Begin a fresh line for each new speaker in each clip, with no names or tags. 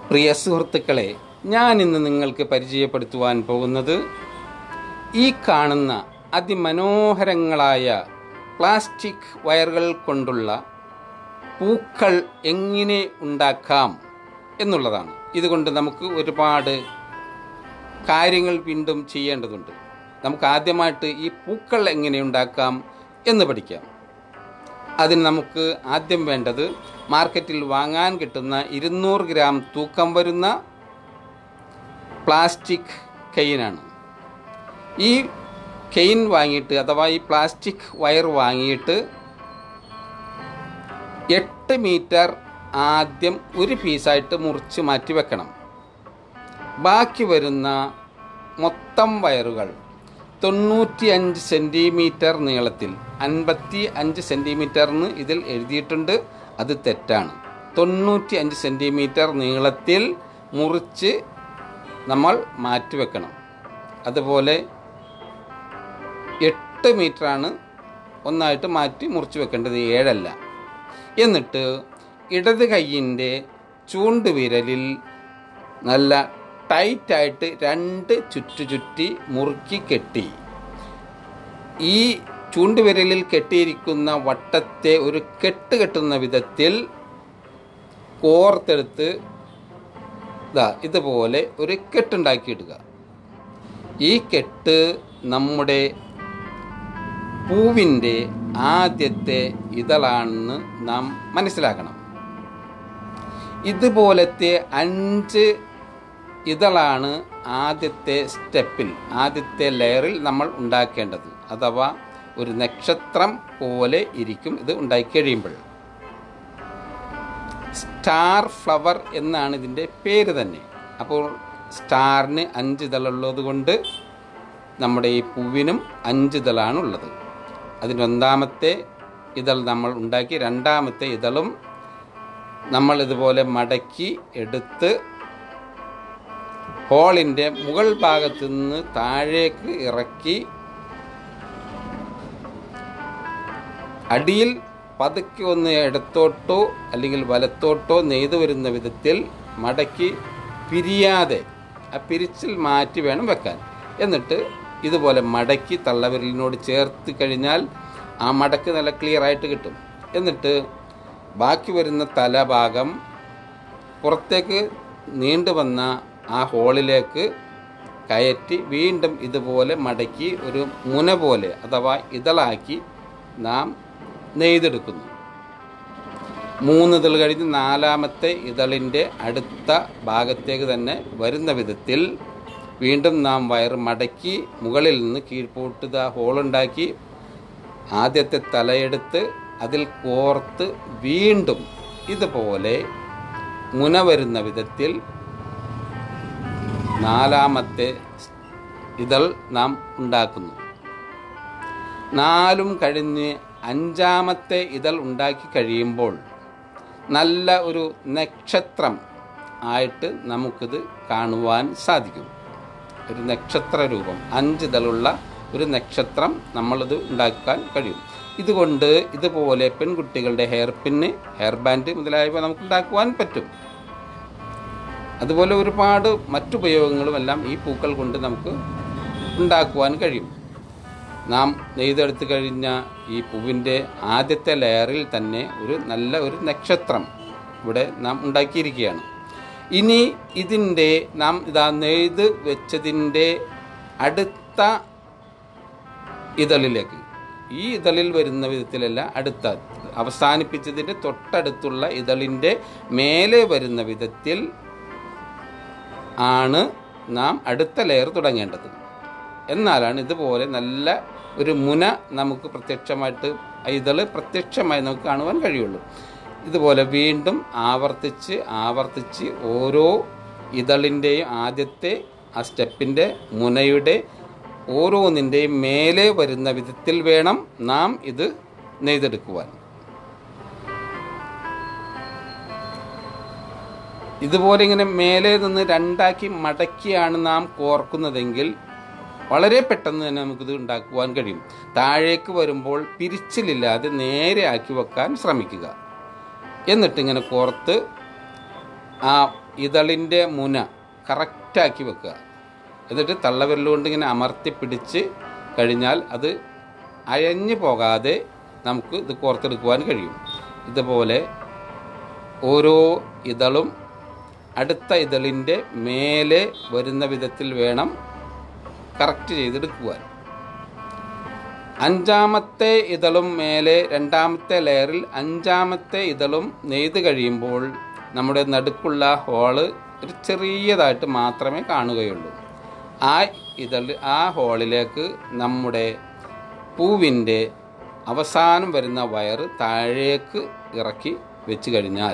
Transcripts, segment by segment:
പ്രിയ സുഹൃത്തുക്കളെ ഞാൻ ഇന്ന് നിങ്ങൾക്ക് പരിചയപ്പെടുത്തുവാൻ പോകുന്നത് ഈ കാണുന്ന അതിമനോഹരങ്ങളായ പ്ലാസ്റ്റിക് വയറുകൾ കൊണ്ടുള്ള പൂക്കൾ എങ്ങനെ ഉണ്ടാക്കാം എന്നുള്ളതാണ് ഇതുകൊണ്ട് നമുക്ക് ഒരുപാട് കാര്യങ്ങൾ വീണ്ടും ചെയ്യേണ്ടതുണ്ട് നമുക്ക് ആദ്യമായിട്ട് ഈ പൂക്കൾ എങ്ങനെ ഉണ്ടാക്കാം എന്ന് പഠിക്കാം അതിന് നമുക്ക് ആദ്യം വേണ്ടത് മാർക്കറ്റിൽ വാങ്ങാൻ കിട്ടുന്ന ഇരുന്നൂറ് ഗ്രാം തൂക്കം വരുന്ന പ്ലാസ്റ്റിക് കെയിനാണ് ഈ കെയിൻ വാങ്ങിയിട്ട് അഥവാ ഈ പ്ലാസ്റ്റിക് വയർ വാങ്ങിയിട്ട് എട്ട് മീറ്റർ ആദ്യം ഒരു പീസായിട്ട് മുറിച്ച് മാറ്റി വെക്കണം ബാക്കി വരുന്ന മൊത്തം വയറുകൾ തൊണ്ണൂറ്റി അഞ്ച് സെൻറ്റിമീറ്റർ നീളത്തിൽ അൻപത്തി അഞ്ച് സെൻറ്റിമീറ്ററിന് ഇതിൽ എഴുതിയിട്ടുണ്ട് അത് തെറ്റാണ് തൊണ്ണൂറ്റി അഞ്ച് സെൻറ്റിമീറ്റർ നീളത്തിൽ മുറിച്ച് നമ്മൾ മാറ്റിവെക്കണം അതുപോലെ എട്ട് മീറ്ററാണ് ഒന്നായിട്ട് മാറ്റി മുറിച്ച് വെക്കേണ്ടത് ഏഴല്ല എന്നിട്ട് ഇടത് കൈയിൻ്റെ ചൂണ്ടുവിരലിൽ നല്ല ടൈറ്റായിട്ട് രണ്ട് ചുറ്റു ചുറ്റി മുറുക്കി കെട്ടി ഈ ചൂണ്ടുവിരലിൽ കെട്ടിയിരിക്കുന്ന വട്ടത്തെ ഒരു കെട്ട് കെട്ടുന്ന വിധത്തിൽ കോർത്തെടുത്ത് ഇതാ ഇതുപോലെ ഒരു കെട്ടുണ്ടാക്കിയിടുക ഈ കെട്ട് നമ്മുടെ പൂവിൻ്റെ ആദ്യത്തെ ഇതളാണെന്ന് നാം മനസ്സിലാക്കണം ഇതുപോലത്തെ അഞ്ച് ഇതളാണ് ആദ്യത്തെ സ്റ്റെപ്പിൽ ആദ്യത്തെ ലെയറിൽ നമ്മൾ ഉണ്ടാക്കേണ്ടത് അഥവാ ഒരു നക്ഷത്രം പോലെ ഇരിക്കും ഇത് ഉണ്ടാക്കി കഴിയുമ്പോൾ സ്റ്റാർ ഫ്ലവർ എന്നാണ് ഇതിൻ്റെ പേര് തന്നെ അപ്പോൾ സ്റ്റാറിന് അഞ്ച് ഇതളുള്ളത് കൊണ്ട് നമ്മുടെ ഈ പൂവിനും അഞ്ച് ഇതളാണ് ഉള്ളത് അതിന് ഒന്നാമത്തെ ഇതൾ നമ്മൾ ഉണ്ടാക്കി രണ്ടാമത്തെ ഇതളും നമ്മൾ ഇതുപോലെ മടക്കി എടുത്ത് ഹോളിൻ്റെ മുകൾ ഭാഗത്തു നിന്ന് താഴേക്ക് ഇറക്കി അടിയിൽ പതുക്കെ ഒന്ന് ഇടത്തോട്ടോ അല്ലെങ്കിൽ വലത്തോട്ടോ നെയ്തു വരുന്ന വിധത്തിൽ മടക്കി പിരിയാതെ ആ പിരിച്ചിൽ മാറ്റി വേണം വെക്കാൻ എന്നിട്ട് ഇതുപോലെ മടക്കി തള്ളവിരലിനോട് ചേർത്ത് കഴിഞ്ഞാൽ ആ മടക്ക് നല്ല ക്ലിയർ ആയിട്ട് കിട്ടും എന്നിട്ട് ബാക്കി വരുന്ന തലഭാഗം പുറത്തേക്ക് നീണ്ടു വന്ന ആ ഹോളിലേക്ക് കയറ്റി വീണ്ടും ഇതുപോലെ മടക്കി ഒരു മുന പോലെ അഥവാ ഇതളാക്കി നാം നെയ്തെടുക്കുന്നു മൂന്ന് ഇതൾ കഴിഞ്ഞ് നാലാമത്തെ ഇതളിൻ്റെ അടുത്ത ഭാഗത്തേക്ക് തന്നെ വരുന്ന വിധത്തിൽ വീണ്ടും നാം വയർ മടക്കി മുകളിൽ നിന്ന് കീഴ്പോട്ട് ഇതാ ഹോളുണ്ടാക്കി ആദ്യത്തെ തലയെടുത്ത് അതിൽ കോർത്ത് വീണ്ടും ഇതുപോലെ മുന വരുന്ന വിധത്തിൽ നാലാമത്തെ ഇതൾ നാം ഉണ്ടാക്കുന്നു നാലും കഴിഞ്ഞ് അഞ്ചാമത്തെ ഇതൾ ഉണ്ടാക്കി കഴിയുമ്പോൾ നല്ല ഒരു നക്ഷത്രം ആയിട്ട് നമുക്കിത് കാണുവാൻ സാധിക്കും ഒരു നക്ഷത്ര രൂപം അഞ്ച് ഇതളുള്ള ഒരു നക്ഷത്രം നമ്മളിത് ഉണ്ടാക്കാൻ കഴിയും ഇതുകൊണ്ട് ഇതുപോലെ പെൺകുട്ടികളുടെ ഹെയർ പിന്ന് ഹെയർ ബാൻഡ് മുതലായവ നമുക്ക് ഉണ്ടാക്കുവാൻ പറ്റും അതുപോലെ ഒരുപാട് മറ്റുപയോഗങ്ങളുമെല്ലാം ഈ പൂക്കൾ കൊണ്ട് നമുക്ക് ഉണ്ടാക്കുവാൻ കഴിയും നാം നെയ്തെടുത്ത് കഴിഞ്ഞ ഈ പൂവിൻ്റെ ആദ്യത്തെ ലെയറിൽ തന്നെ ഒരു നല്ല ഒരു നക്ഷത്രം ഇവിടെ നാം ഉണ്ടാക്കിയിരിക്കുകയാണ് ഇനി ഇതിൻ്റെ നാം ഇതാ നെയ്ത് വെച്ചതിൻ്റെ അടുത്ത ഇതളിലേക്ക് ഈ ഇതളിൽ വരുന്ന വിധത്തിലല്ല അടുത്ത അവസാനിപ്പിച്ചതിൻ്റെ തൊട്ടടുത്തുള്ള ഇതളിൻ്റെ മേലെ വരുന്ന വിധത്തിൽ ആണ് നാം അടുത്ത ലെയർ തുടങ്ങേണ്ടത് എന്നാലാണ് ഇതുപോലെ നല്ല ഒരു മുന നമുക്ക് പ്രത്യക്ഷമായിട്ട് ഇതള് പ്രത്യക്ഷമായി നമുക്ക് കാണുവാൻ കഴിയുള്ളൂ ഇതുപോലെ വീണ്ടും ആവർത്തിച്ച് ആവർത്തിച്ച് ഓരോ ഇതളിൻ്റെയും ആദ്യത്തെ ആ സ്റ്റെപ്പിൻ്റെ മുനയുടെ ഓരോന്നിൻ്റെയും മേലെ വരുന്ന വിധത്തിൽ വേണം നാം ഇത് നെയ്തെടുക്കുവാൻ ഇതുപോലെ ഇങ്ങനെ മേലെ നിന്ന് രണ്ടാക്കി മടക്കിയാണ് നാം കോർക്കുന്നതെങ്കിൽ വളരെ പെട്ടെന്ന് തന്നെ നമുക്കിത് ഉണ്ടാക്കുവാൻ കഴിയും താഴേക്ക് വരുമ്പോൾ പിരിച്ചിലില്ലാതെ നേരെ ആക്കി വെക്കാൻ ശ്രമിക്കുക എന്നിട്ട് ഇങ്ങനെ കോർത്ത് ആ ഇതളിൻ്റെ മുന കറക്റ്റാക്കി വെക്കുക എന്നിട്ട് തള്ളവിരലുകൊണ്ട് ഇങ്ങനെ അമർത്തി പിടിച്ച് കഴിഞ്ഞാൽ അത് അയഞ്ഞു പോകാതെ നമുക്ക് ഇത് കോർത്തെടുക്കുവാൻ കഴിയും ഇതുപോലെ ഓരോ ഇതളും അടുത്ത ഇതളിൻ്റെ മേലെ വരുന്ന വിധത്തിൽ വേണം കറക്റ്റ് ചെയ്തെടുക്കുവാൻ അഞ്ചാമത്തെ ഇതളും മേലെ രണ്ടാമത്തെ ലെയറിൽ അഞ്ചാമത്തെ ഇതളും നെയ്ത് കഴിയുമ്പോൾ നമ്മുടെ നടുക്കുള്ള ഹോള് ഒരു ചെറിയതായിട്ട് മാത്രമേ കാണുകയുള്ളൂ ആ ഇതൾ ആ ഹോളിലേക്ക് നമ്മുടെ പൂവിൻ്റെ അവസാനം വരുന്ന വയറ് താഴേക്ക് ഇറക്കി വെച്ച് കഴിഞ്ഞാൽ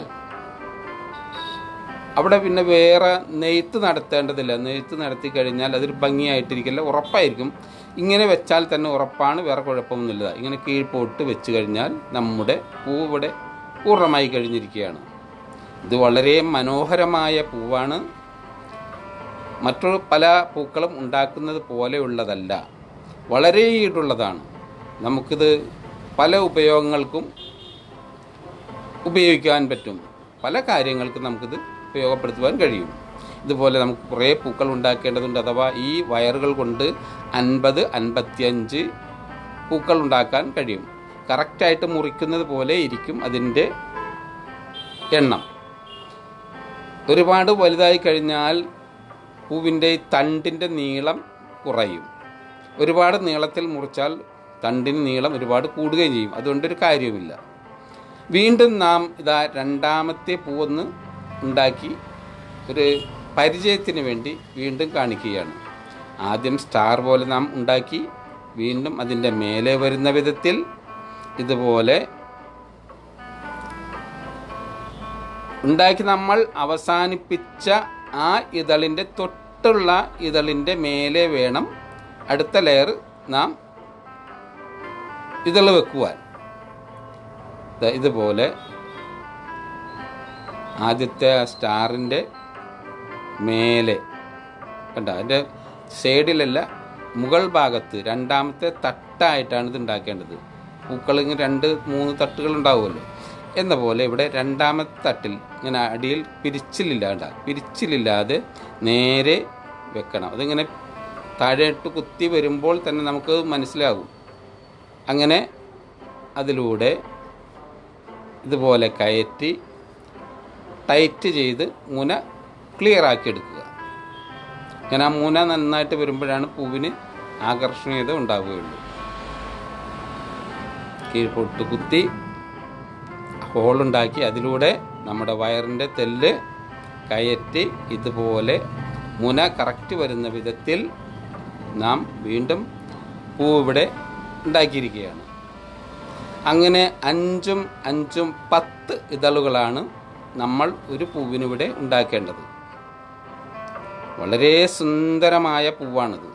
അവിടെ പിന്നെ വേറെ നെയ്ത്ത് നടത്തേണ്ടതില്ല നെയ്ത്ത് നടത്തി കഴിഞ്ഞാൽ അതൊരു ഭംഗിയായിട്ടിരിക്കില്ല ഉറപ്പായിരിക്കും ഇങ്ങനെ വെച്ചാൽ തന്നെ ഉറപ്പാണ് വേറെ കുഴപ്പമൊന്നുമില്ല ഇങ്ങനെ കീഴ്പോട്ട് വെച്ച് കഴിഞ്ഞാൽ നമ്മുടെ പൂ ഇവിടെ പൂർണ്ണമായി കഴിഞ്ഞിരിക്കുകയാണ് ഇത് വളരെ മനോഹരമായ പൂവാണ് മറ്റു പല പൂക്കളും ഉണ്ടാക്കുന്നത് പോലെയുള്ളതല്ല വളരെ ഈടുള്ളതാണ് നമുക്കിത് പല ഉപയോഗങ്ങൾക്കും ഉപയോഗിക്കാൻ പറ്റും പല കാര്യങ്ങൾക്കും നമുക്കിത് ഉപയോഗപ്പെടുത്തുവാൻ കഴിയും ഇതുപോലെ നമുക്ക് കുറേ പൂക്കൾ ഉണ്ടാക്കേണ്ടതുണ്ട് അഥവാ ഈ വയറുകൾ കൊണ്ട് അൻപത് അൻപത്തിയഞ്ച് പൂക്കൾ ഉണ്ടാക്കാൻ കഴിയും കറക്റ്റായിട്ട് മുറിക്കുന്നത് പോലെ ഇരിക്കും അതിൻ്റെ എണ്ണം ഒരുപാട് വലുതായി കഴിഞ്ഞാൽ പൂവിൻ്റെ തണ്ടിൻ്റെ നീളം കുറയും ഒരുപാട് നീളത്തിൽ മുറിച്ചാൽ തണ്ടിന് നീളം ഒരുപാട് കൂടുകയും ചെയ്യും അതുകൊണ്ടൊരു കാര്യവുമില്ല വീണ്ടും നാം ഇതാ രണ്ടാമത്തെ പൂവൊന്ന് ഉണ്ടാക്കി ഒരു പരിചയത്തിന് വേണ്ടി വീണ്ടും കാണിക്കുകയാണ് ആദ്യം സ്റ്റാർ പോലെ നാം ഉണ്ടാക്കി വീണ്ടും അതിൻ്റെ മേലെ വരുന്ന വിധത്തിൽ ഇതുപോലെ ഉണ്ടാക്കി നമ്മൾ അവസാനിപ്പിച്ച ആ ഇതളിൻ്റെ തൊട്ടുള്ള ഇതളിൻ്റെ മേലെ വേണം അടുത്ത ലെയർ നാം ഇതൾ വെക്കുവാൻ ദാ ഇതുപോലെ ആദ്യത്തെ ആ സ്റ്റാറിൻ്റെ മേലെ കണ്ട അതിൻ്റെ സൈഡിലല്ല മുകൾ ഭാഗത്ത് രണ്ടാമത്തെ തട്ടായിട്ടാണ് ഇത് ഉണ്ടാക്കേണ്ടത് പൂക്കൾ ഇങ്ങനെ രണ്ട് മൂന്ന് തട്ടുകൾ ഉണ്ടാവുമല്ലോ എന്ന പോലെ ഇവിടെ രണ്ടാമത്തെ തട്ടിൽ ഇങ്ങനെ അടിയിൽ പിരിച്ചിലില്ലാണ്ട പിരിച്ചിലില്ലാതെ നേരെ വെക്കണം അതിങ്ങനെ താഴെയിട്ട് കുത്തി വരുമ്പോൾ തന്നെ നമുക്ക് മനസ്സിലാകും അങ്ങനെ അതിലൂടെ ഇതുപോലെ കയറ്റി ടൈറ്റ് ചെയ്ത് മുന ക്ലിയർ ആക്കി എടുക്കുക അങ്ങനെ ആ മുന നന്നായിട്ട് വരുമ്പോഴാണ് പൂവിന് ആകർഷണീയത ഉണ്ടാവുകയുള്ളൂ കീഴ്പോട്ട് കുത്തി ഹോളുണ്ടാക്കി അതിലൂടെ നമ്മുടെ വയറിൻ്റെ തെല്ല് കയറ്റി ഇതുപോലെ മുന കറക്റ്റ് വരുന്ന വിധത്തിൽ നാം വീണ്ടും പൂ ഇവിടെ ഉണ്ടാക്കിയിരിക്കുകയാണ് അങ്ങനെ അഞ്ചും അഞ്ചും പത്ത് ഇതളുകളാണ് നമ്മൾ ഒരു പൂവിനിവിടെ ഉണ്ടാക്കേണ്ടത് വളരെ സുന്ദരമായ പൂവാണിത്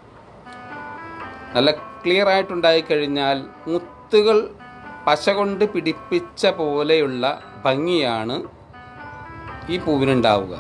നല്ല ക്ലിയർ ആയിട്ടുണ്ടായി കഴിഞ്ഞാൽ മുത്തുകൾ പശ കൊണ്ട് പിടിപ്പിച്ച പോലെയുള്ള ഭംഗിയാണ് ഈ പൂവിനുണ്ടാവുക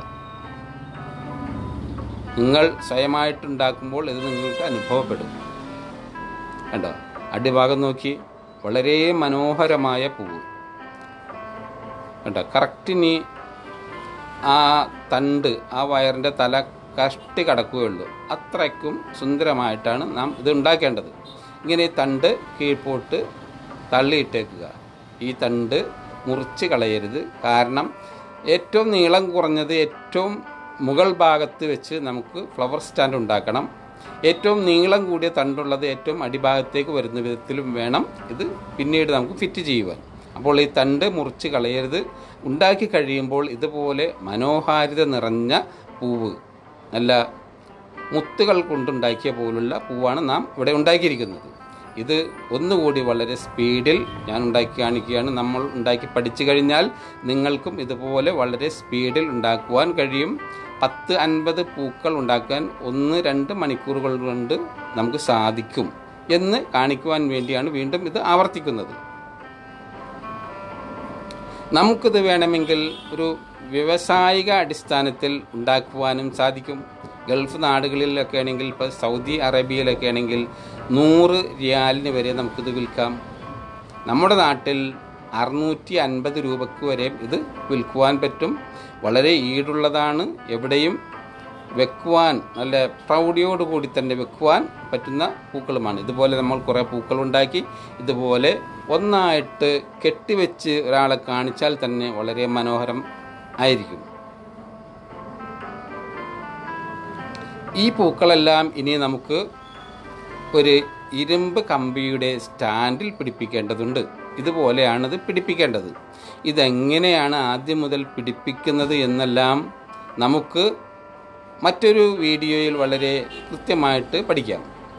നിങ്ങൾ സ്വയമായിട്ടുണ്ടാക്കുമ്പോൾ ഇത് നിങ്ങൾക്ക് അനുഭവപ്പെടും കണ്ടോ അടിഭാഗം നോക്കി വളരെ മനോഹരമായ പൂവ് കണ്ടോ കറക്റ്റ് നീ ആ തണ്ട് ആ വയറിൻ്റെ തല കഷ്ടി കടക്കുകയുള്ളൂ അത്രയ്ക്കും സുന്ദരമായിട്ടാണ് നാം ഇത് ഉണ്ടാക്കേണ്ടത് ഇങ്ങനെ ഈ തണ്ട് കീഴ്പോട്ട് തള്ളിയിട്ടേക്കുക ഈ തണ്ട് മുറിച്ച് കളയരുത് കാരണം ഏറ്റവും നീളം കുറഞ്ഞത് ഏറ്റവും മുകൾ ഭാഗത്ത് വെച്ച് നമുക്ക് ഫ്ലവർ സ്റ്റാൻഡ് ഉണ്ടാക്കണം ഏറ്റവും നീളം കൂടിയ തണ്ടുള്ളത് ഏറ്റവും അടിഭാഗത്തേക്ക് വരുന്ന വിധത്തിലും വേണം ഇത് പിന്നീട് നമുക്ക് ഫിറ്റ് ചെയ്യുവാൻ അപ്പോൾ ഈ തണ്ട് മുറിച്ച് കളയരുത് ഉണ്ടാക്കി കഴിയുമ്പോൾ ഇതുപോലെ മനോഹാരിത നിറഞ്ഞ പൂവ് നല്ല മുത്തുകൾ കൊണ്ടുണ്ടാക്കിയ പോലുള്ള പൂവാണ് നാം ഇവിടെ ഉണ്ടാക്കിയിരിക്കുന്നത് ഇത് ഒന്നുകൂടി വളരെ സ്പീഡിൽ ഞാൻ ഉണ്ടാക്കി കാണിക്കുകയാണ് നമ്മൾ ഉണ്ടാക്കി പഠിച്ചു കഴിഞ്ഞാൽ നിങ്ങൾക്കും ഇതുപോലെ വളരെ സ്പീഡിൽ ഉണ്ടാക്കുവാൻ കഴിയും പത്ത് അൻപത് പൂക്കൾ ഉണ്ടാക്കാൻ ഒന്ന് രണ്ട് മണിക്കൂറുകൾ കൊണ്ട് നമുക്ക് സാധിക്കും എന്ന് കാണിക്കുവാൻ വേണ്ടിയാണ് വീണ്ടും ഇത് ആവർത്തിക്കുന്നത് നമുക്കിത് വേണമെങ്കിൽ ഒരു വ്യവസായിക അടിസ്ഥാനത്തിൽ ഉണ്ടാക്കുവാനും സാധിക്കും ഗൾഫ് നാടുകളിലൊക്കെ ആണെങ്കിൽ ഇപ്പോൾ സൗദി അറേബ്യയിലൊക്കെ ആണെങ്കിൽ നൂറ് റിയാലിന് വരെ നമുക്കിത് വിൽക്കാം നമ്മുടെ നാട്ടിൽ അറുന്നൂറ്റി അൻപത് രൂപക്ക് വരെയും ഇത് വിൽക്കുവാൻ പറ്റും വളരെ ഈടുള്ളതാണ് എവിടെയും വെക്കുവാൻ നല്ല പ്രൗഢിയോടുകൂടി തന്നെ വെക്കുവാൻ പറ്റുന്ന പൂക്കളുമാണ് ഇതുപോലെ നമ്മൾ കുറേ പൂക്കൾ ഉണ്ടാക്കി ഇതുപോലെ ഒന്നായിട്ട് കെട്ടിവെച്ച് ഒരാളെ കാണിച്ചാൽ തന്നെ വളരെ മനോഹരം ആയിരിക്കും ഈ പൂക്കളെല്ലാം ഇനി നമുക്ക് ഒരു ഇരുമ്പ് കമ്പിയുടെ സ്റ്റാൻഡിൽ പിടിപ്പിക്കേണ്ടതുണ്ട് ഇതുപോലെയാണിത് പിടിപ്പിക്കേണ്ടത് ഇതെങ്ങനെയാണ് ആദ്യം മുതൽ പിടിപ്പിക്കുന്നത് എന്നെല്ലാം നമുക്ക് മറ്റൊരു വീഡിയോയിൽ വളരെ കൃത്യമായിട്ട് പഠിക്കാം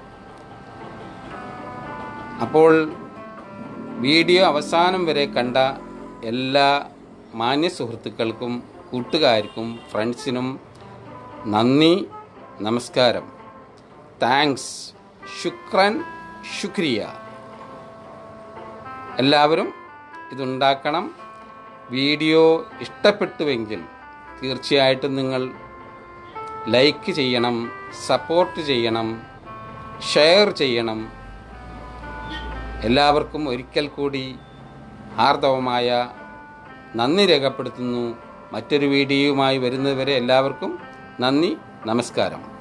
അപ്പോൾ വീഡിയോ അവസാനം വരെ കണ്ട എല്ലാ മാന്യ സുഹൃത്തുക്കൾക്കും കൂട്ടുകാർക്കും ഫ്രണ്ട്സിനും നന്ദി നമസ്കാരം താങ്ക്സ് ശുക്രൻ ശുക്രിയ എല്ലാവരും ഇതുണ്ടാക്കണം വീഡിയോ ഇഷ്ടപ്പെട്ടുവെങ്കിൽ തീർച്ചയായിട്ടും നിങ്ങൾ ലൈക്ക് ചെയ്യണം സപ്പോർട്ട് ചെയ്യണം ഷെയർ ചെയ്യണം എല്ലാവർക്കും ഒരിക്കൽ കൂടി ഹാർദവമായ നന്ദി രേഖപ്പെടുത്തുന്നു മറ്റൊരു വീഡിയോയുമായി വരുന്നതുവരെ എല്ലാവർക്കും നന്ദി നമസ്കാരം